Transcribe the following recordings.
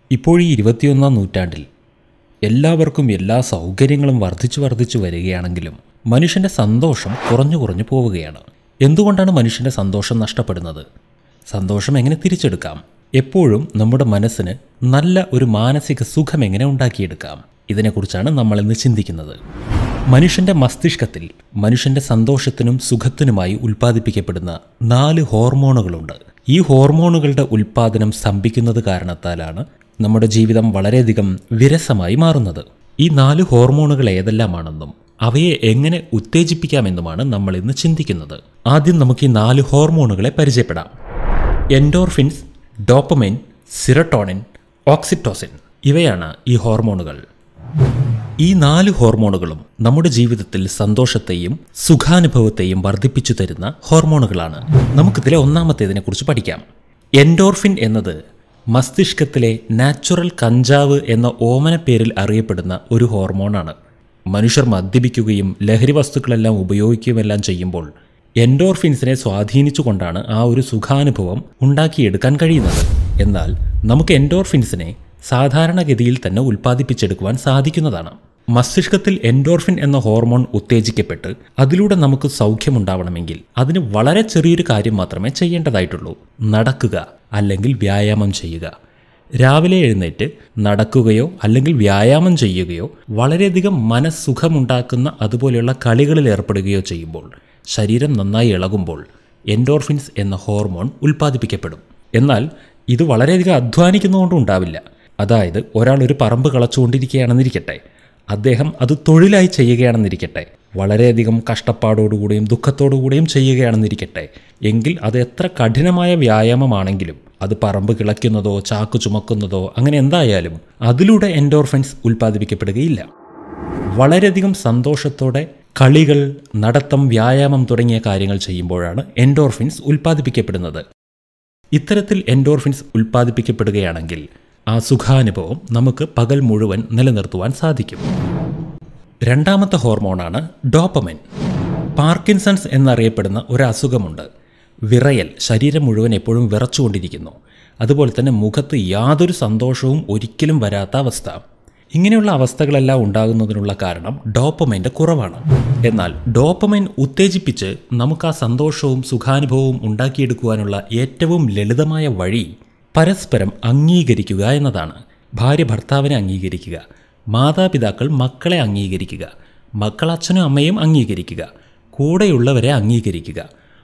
ഇപ്പോൾ ഈ ഇരുപത്തിയൊന്നാം നൂറ്റാണ്ടിൽ എല്ലാവർക്കും എല്ലാ സൗകര്യങ്ങളും വർദ്ധിച്ചു വർദ്ധിച്ചു വരികയാണെങ്കിലും മനുഷ്യൻ്റെ സന്തോഷം കുറഞ്ഞു കുറഞ്ഞു പോവുകയാണ് എന്തുകൊണ്ടാണ് മനുഷ്യൻ്റെ സന്തോഷം നഷ്ടപ്പെടുന്നത് സന്തോഷം എങ്ങനെ തിരിച്ചെടുക്കാം എപ്പോഴും നമ്മുടെ മനസ്സിന് നല്ല ഒരു മാനസിക സുഖം എങ്ങനെ ഉണ്ടാക്കിയെടുക്കാം ഇതിനെക്കുറിച്ചാണ് നമ്മൾ ഇന്ന് ചിന്തിക്കുന്നത് മനുഷ്യൻ്റെ മസ്തിഷ്കത്തിൽ മനുഷ്യൻ്റെ സന്തോഷത്തിനും സുഖത്തിനുമായി ഉൽപ്പാദിപ്പിക്കപ്പെടുന്ന നാല് ഹോർമോണുകളുണ്ട് ഈ ഹോർമോണുകളുടെ ഉൽപ്പാദനം സ്തംഭിക്കുന്നത് കാരണത്താലാണ് നമ്മുടെ ജീവിതം വളരെയധികം വിരസമായി മാറുന്നത് ഈ നാല് ഹോർമോണുകൾ ഏതെല്ലാമാണെന്നും അവയെ എങ്ങനെ ഉത്തേജിപ്പിക്കാമെന്നുമാണ് നമ്മൾ ഇന്ന് ചിന്തിക്കുന്നത് ആദ്യം നമുക്ക് ഈ നാല് ഹോർമോണുകളെ പരിചയപ്പെടാം എൻഡോർഫിൻസ് ഡോപ്പമൈൻ സിറട്ടോണിൻ ഓക്സിറ്റോസിൻ ഇവയാണ് ഈ ഹോർമോണുകൾ ഈ നാല് ഹോർമോണുകളും നമ്മുടെ ജീവിതത്തിൽ സന്തോഷത്തെയും സുഖാനുഭവത്തെയും വർദ്ധിപ്പിച്ചു തരുന്ന ഹോർമോണുകളാണ് നമുക്കിതിലെ ഒന്നാമത്തേതിനെ കുറിച്ച് പഠിക്കാം എൻഡോർഫിൻ എന്നത് മസ്തിഷ്കത്തിലെ നാച്ചുറൽ കഞ്ചാവ് എന്ന ഓമന പേരിൽ അറിയപ്പെടുന്ന ഒരു ഹോർമോണാണ് മനുഷ്യർ മദ്യപിക്കുകയും ലഹരി വസ്തുക്കളെല്ലാം ഉപയോഗിക്കുകയുമെല്ലാം ചെയ്യുമ്പോൾ എൻഡോർഫിൻസിനെ സ്വാധീനിച്ചുകൊണ്ടാണ് ആ ഒരു സുഖാനുഭവം ഉണ്ടാക്കിയെടുക്കാൻ കഴിയുന്നത് എന്നാൽ നമുക്ക് എൻഡോർഫിൻസിനെ സാധാരണഗതിയിൽ തന്നെ ഉൽപ്പാദിപ്പിച്ചെടുക്കുവാൻ സാധിക്കുന്നതാണ് മസ്തിഷ്കത്തിൽ എൻഡോർഫിൻ എന്ന ഹോർമോൺ ഉത്തേജിക്കപ്പെട്ട് അതിലൂടെ നമുക്ക് സൗഖ്യമുണ്ടാവണമെങ്കിൽ അതിന് വളരെ ചെറിയൊരു കാര്യം മാത്രമേ ചെയ്യേണ്ടതായിട്ടുള്ളൂ നടക്കുക അല്ലെങ്കിൽ വ്യായാമം ചെയ്യുക രാവിലെ എഴുന്നേറ്റ് നടക്കുകയോ അല്ലെങ്കിൽ വ്യായാമം ചെയ്യുകയോ വളരെയധികം മനസ്സുഖമുണ്ടാക്കുന്ന അതുപോലെയുള്ള കളികളിൽ ഏർപ്പെടുകയോ ചെയ്യുമ്പോൾ ശരീരം നന്നായി ഇളകുമ്പോൾ എൻഡോർഫിൻസ് എന്ന ഹോർമോൺ ഉൽപ്പാദിപ്പിക്കപ്പെടും എന്നാൽ ഇത് വളരെയധികം അധ്വാനിക്കുന്നതുകൊണ്ടും ഉണ്ടാവില്ല അതായത് ഒരാൾ ഒരു പറമ്പ് കളച്ചുകൊണ്ടിരിക്കുകയാണെന്നിരിക്കട്ടെ അദ്ദേഹം അത് തൊഴിലായി ചെയ്യുകയാണെന്നിരിക്കട്ടെ വളരെയധികം കഷ്ടപ്പാടോടുകൂടിയും ദുഃഖത്തോടുകൂടിയും ചെയ്യുകയാണെന്നിരിക്കട്ടെ എങ്കിൽ അത് എത്ര കഠിനമായ വ്യായാമമാണെങ്കിലും അത് പറമ്പ് കിളയ്ക്കുന്നതോ ചാക്ക് ചുമക്കുന്നതോ അങ്ങനെ എന്തായാലും അതിലൂടെ എൻഡോർഫൻസ് ഉൽപ്പാദിപ്പിക്കപ്പെടുകയില്ല വളരെയധികം സന്തോഷത്തോടെ കളികൾ നടത്തം വ്യായാമം തുടങ്ങിയ കാര്യങ്ങൾ ചെയ്യുമ്പോഴാണ് എൻഡോർഫിൻസ് ഉൽപ്പാദിപ്പിക്കപ്പെടുന്നത് ഇത്തരത്തിൽ എൻഡോർഫിൻസ് ഉൽപ്പാദിപ്പിക്കപ്പെടുകയാണെങ്കിൽ ആ സുഖാനുഭവം നമുക്ക് പകൽ മുഴുവൻ നിലനിർത്തുവാൻ സാധിക്കും രണ്ടാമത്തെ ഹോർമോണാണ് ഡോപ്പമൈൻ പാർക്കിൻസൺസ് എന്നറിയപ്പെടുന്ന ഒരു അസുഖമുണ്ട് വിറയൽ ശരീരം മുഴുവൻ എപ്പോഴും വിറച്ചുകൊണ്ടിരിക്കുന്നു അതുപോലെ തന്നെ മുഖത്ത് യാതൊരു സന്തോഷവും ഒരിക്കലും വരാത്ത അവസ്ഥ ഇങ്ങനെയുള്ള അവസ്ഥകളെല്ലാം ഉണ്ടാകുന്നതിനുള്ള കാരണം ഡോപ്പമൈൻ്റെ കുറവാണ് എന്നാൽ ഡോപ്പമൈൻ ഉത്തേജിപ്പിച്ച് നമുക്ക് ആ സന്തോഷവും സുഖാനുഭവവും ഉണ്ടാക്കിയെടുക്കുവാനുള്ള ഏറ്റവും ലളിതമായ വഴി പരസ്പരം അംഗീകരിക്കുക എന്നതാണ് ഭാര്യ ഭർത്താവിനെ അംഗീകരിക്കുക മാതാപിതാക്കൾ മക്കളെ അംഗീകരിക്കുക മക്കൾ അച്ഛനും അമ്മയും അംഗീകരിക്കുക കൂടെയുള്ളവരെ അംഗീകരിക്കുക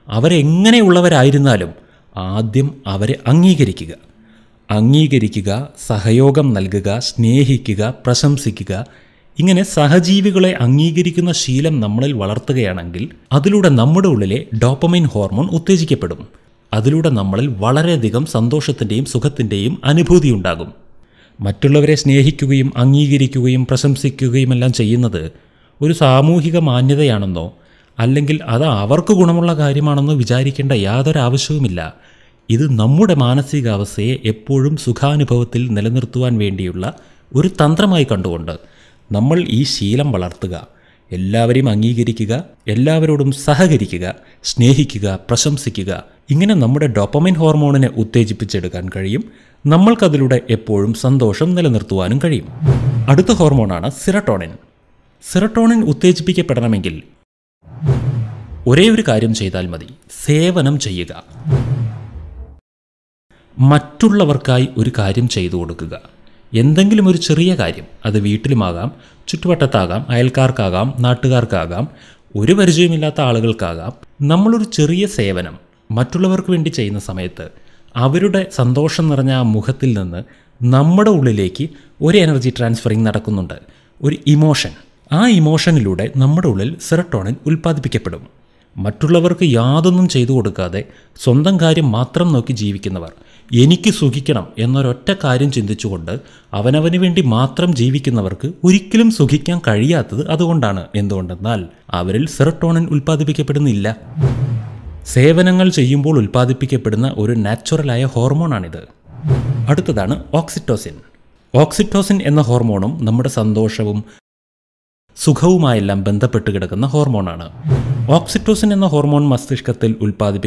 അവരെങ്ങനെയുള്ളവരായിരുന്നാലും ആദ്യം അവരെ അംഗീകരിക്കുക അംഗീകരിക്കുക സഹയോഗം നൽകുക സ്നേഹിക്കുക പ്രശംസിക്കുക ഇങ്ങനെ സഹജീവികളെ അംഗീകരിക്കുന്ന ശീലം നമ്മളിൽ വളർത്തുകയാണെങ്കിൽ അതിലൂടെ നമ്മുടെ ഉള്ളിലെ ഡോപ്പമൈൻ ഹോർമോൺ ഉത്തേജിക്കപ്പെടും അതിലൂടെ നമ്മളിൽ വളരെയധികം സന്തോഷത്തിൻ്റെയും സുഖത്തിൻ്റെയും അനുഭൂതി ഉണ്ടാകും മറ്റുള്ളവരെ സ്നേഹിക്കുകയും അംഗീകരിക്കുകയും പ്രശംസിക്കുകയും എല്ലാം ചെയ്യുന്നത് ഒരു സാമൂഹിക മാന്യതയാണെന്നോ അല്ലെങ്കിൽ അത് അവർക്ക് ഗുണമുള്ള കാര്യമാണെന്നോ വിചാരിക്കേണ്ട യാതൊരു ആവശ്യവുമില്ല ഇത് നമ്മുടെ മാനസികാവസ്ഥയെ എപ്പോഴും സുഖാനുഭവത്തിൽ നിലനിർത്തുവാൻ വേണ്ടിയുള്ള ഒരു തന്ത്രമായി കണ്ടുകൊണ്ട് നമ്മൾ ഈ ശീലം വളർത്തുക എല്ലാവരെയും അംഗീകരിക്കുക എല്ലാവരോടും സഹകരിക്കുക സ്നേഹിക്കുക പ്രശംസിക്കുക ഇങ്ങനെ നമ്മുടെ ഡോപ്പമൈൻ ഹോർമോണിനെ ഉത്തേജിപ്പിച്ചെടുക്കാൻ കഴിയും നമ്മൾക്കതിലൂടെ എപ്പോഴും സന്തോഷം നിലനിർത്തുവാനും കഴിയും അടുത്ത ഹോർമോണാണ് സിറട്ടോണിൻ സിറട്ടോണിൻ ഉത്തേജിപ്പിക്കപ്പെടണമെങ്കിൽ ഒരേ ഒരു കാര്യം ചെയ്താൽ മതി സേവനം ചെയ്യുക മറ്റുള്ളവർക്കായി ഒരു കാര്യം ചെയ്തു കൊടുക്കുക എന്തെങ്കിലും ഒരു ചെറിയ കാര്യം അത് വീട്ടിലുമാകാം ചുറ്റുവട്ടത്താകാം അയൽക്കാർക്കാകാം നാട്ടുകാർക്കാകാം ഒരു പരിചയമില്ലാത്ത ആളുകൾക്കാകാം നമ്മളൊരു ചെറിയ സേവനം മറ്റുള്ളവർക്ക് വേണ്ടി ചെയ്യുന്ന സമയത്ത് അവരുടെ സന്തോഷം നിറഞ്ഞ ആ മുഖത്തിൽ നിന്ന് നമ്മുടെ ഉള്ളിലേക്ക് ഒരു എനർജി ട്രാൻസ്ഫറിങ് നടക്കുന്നുണ്ട് ഒരു ഇമോഷൻ ആ ഇമോഷനിലൂടെ നമ്മുടെ ഉള്ളിൽ സെറട്ടോണിൻ ഉൽപ്പാദിപ്പിക്കപ്പെടും മറ്റുള്ളവർക്ക് യാതൊന്നും ചെയ്തു കൊടുക്കാതെ സ്വന്തം കാര്യം മാത്രം നോക്കി ജീവിക്കുന്നവർ എനിക്ക് സുഖിക്കണം എന്നൊരൊറ്റ കാര്യം ചിന്തിച്ചുകൊണ്ട് അവനവന് വേണ്ടി മാത്രം ജീവിക്കുന്നവർക്ക് ഒരിക്കലും സുഖിക്കാൻ കഴിയാത്തത് അതുകൊണ്ടാണ് എന്തുകൊണ്ടെന്നാൽ അവരിൽ സെറട്ടോണിൻ ഉൽപ്പാദിപ്പിക്കപ്പെടുന്നില്ല സേവനങ്ങൾ ചെയ്യുമ്പോൾ ഉൽപ്പാദിപ്പിക്കപ്പെടുന്ന ഒരു നാച്ചുറലായ ഹോർമോണാണിത് അടുത്തതാണ് ഓക്സിറ്റോസിൻ ഓക്സിറ്റോസിൻ എന്ന ഹോർമോണും നമ്മുടെ സന്തോഷവും സുഖവുമായെല്ലാം ബന്ധപ്പെട്ട് കിടക്കുന്ന ഹോർമോണാണ് ഓക്സിറ്റോസിൻ എന്ന ഹോർമോൺ മസ്തിഷ്കത്തിൽ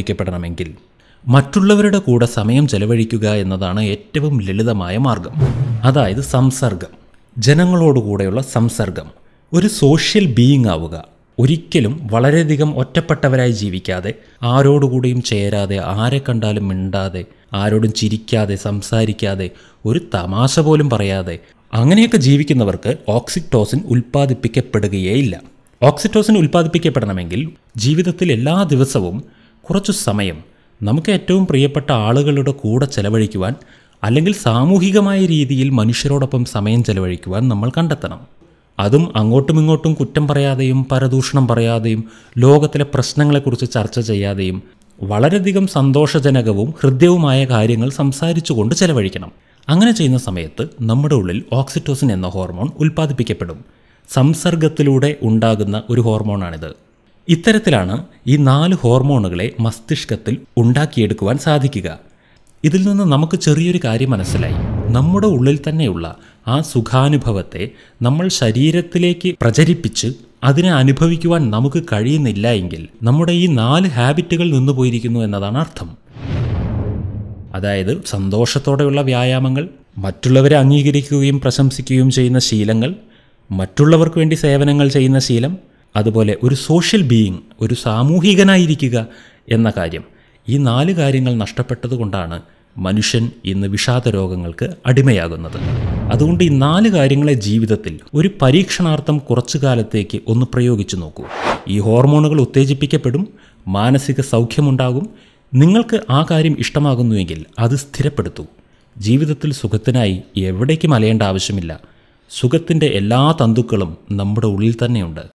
ഉൽപ്പാദിപ്പിക്കപ്പെടണമെങ്കിൽ മറ്റുള്ളവരുടെ കൂടെ സമയം ചെലവഴിക്കുക എന്നതാണ് ഏറ്റവും ലളിതമായ മാർഗം അതായത് സംസർഗം ജനങ്ങളോടുകൂടെയുള്ള സംസർഗം ഒരു സോഷ്യൽ ബീയിങ് ആവുക ഒരിക്കലും വളരെയധികം ഒറ്റപ്പെട്ടവരായി ജീവിക്കാതെ ആരോടുകൂടിയും ചേരാതെ ആരെ കണ്ടാലും മിണ്ടാതെ ആരോടും ചിരിക്കാതെ സംസാരിക്കാതെ ഒരു തമാശ പോലും പറയാതെ അങ്ങനെയൊക്കെ ജീവിക്കുന്നവർക്ക് ഓക്സിറ്റോസിൻ ഉൽപ്പാദിപ്പിക്കപ്പെടുകയേയില്ല ഓക്സിറ്റോസിൻ ഉൽപ്പാദിപ്പിക്കപ്പെടണമെങ്കിൽ ജീവിതത്തിൽ എല്ലാ ദിവസവും കുറച്ചു സമയം നമുക്ക് ഏറ്റവും പ്രിയപ്പെട്ട ആളുകളുടെ കൂടെ ചെലവഴിക്കുവാൻ അല്ലെങ്കിൽ സാമൂഹികമായ രീതിയിൽ മനുഷ്യരോടൊപ്പം സമയം ചെലവഴിക്കുവാൻ നമ്മൾ കണ്ടെത്തണം അതും അങ്ങോട്ടും ഇങ്ങോട്ടും കുറ്റം പറയാതെയും പരദൂഷണം പറയാതെയും ലോകത്തിലെ പ്രശ്നങ്ങളെക്കുറിച്ച് ചർച്ച ചെയ്യാതെയും വളരെയധികം സന്തോഷജനകവും ഹൃദ്യവുമായ കാര്യങ്ങൾ സംസാരിച്ചുകൊണ്ട് ചെലവഴിക്കണം അങ്ങനെ ചെയ്യുന്ന സമയത്ത് നമ്മുടെ ഉള്ളിൽ ഓക്സിറ്റോസിൻ എന്ന ഹോർമോൺ ഉൽപ്പാദിപ്പിക്കപ്പെടും സംസർഗത്തിലൂടെ ഉണ്ടാകുന്ന ഒരു ഹോർമോണാണിത് ഇത്തരത്തിലാണ് ഈ നാല് ഹോർമോണുകളെ മസ്തിഷ്കത്തിൽ ഉണ്ടാക്കിയെടുക്കുവാൻ സാധിക്കുക ഇതിൽ നിന്ന് നമുക്ക് ചെറിയൊരു കാര്യം മനസ്സിലായി നമ്മുടെ ഉള്ളിൽ തന്നെയുള്ള ആ സുഖാനുഭവത്തെ നമ്മൾ ശരീരത്തിലേക്ക് പ്രചരിപ്പിച്ച് അതിനെ അനുഭവിക്കുവാൻ നമുക്ക് കഴിയുന്നില്ല എങ്കിൽ നമ്മുടെ ഈ നാല് ഹാബിറ്റുകൾ നിന്നു പോയിരിക്കുന്നു എന്നതാണ് അർത്ഥം അതായത് സന്തോഷത്തോടെയുള്ള വ്യായാമങ്ങൾ മറ്റുള്ളവരെ അംഗീകരിക്കുകയും പ്രശംസിക്കുകയും ചെയ്യുന്ന ശീലങ്ങൾ മറ്റുള്ളവർക്ക് വേണ്ടി സേവനങ്ങൾ ചെയ്യുന്ന ശീലം അതുപോലെ ഒരു സോഷ്യൽ ബീയിങ് ഒരു സാമൂഹികനായിരിക്കുക എന്ന കാര്യം ഈ നാല് കാര്യങ്ങൾ നഷ്ടപ്പെട്ടതുകൊണ്ടാണ് മനുഷ്യൻ ഇന്ന് വിഷാദ രോഗങ്ങൾക്ക് അടിമയാകുന്നത് അതുകൊണ്ട് ഈ നാല് കാര്യങ്ങളെ ജീവിതത്തിൽ ഒരു പരീക്ഷണാർത്ഥം കുറച്ചു കാലത്തേക്ക് ഒന്ന് പ്രയോഗിച്ചു നോക്കൂ ഈ ഹോർമോണുകൾ ഉത്തേജിപ്പിക്കപ്പെടും മാനസിക സൗഖ്യമുണ്ടാകും നിങ്ങൾക്ക് ആ കാര്യം ഇഷ്ടമാകുന്നുവെങ്കിൽ അത് സ്ഥിരപ്പെടുത്തൂ ജീവിതത്തിൽ സുഖത്തിനായി എവിടേക്കും അലയേണ്ട ആവശ്യമില്ല സുഖത്തിൻ്റെ എല്ലാ തന്തുക്കളും നമ്മുടെ ഉള്ളിൽ തന്നെയുണ്ട്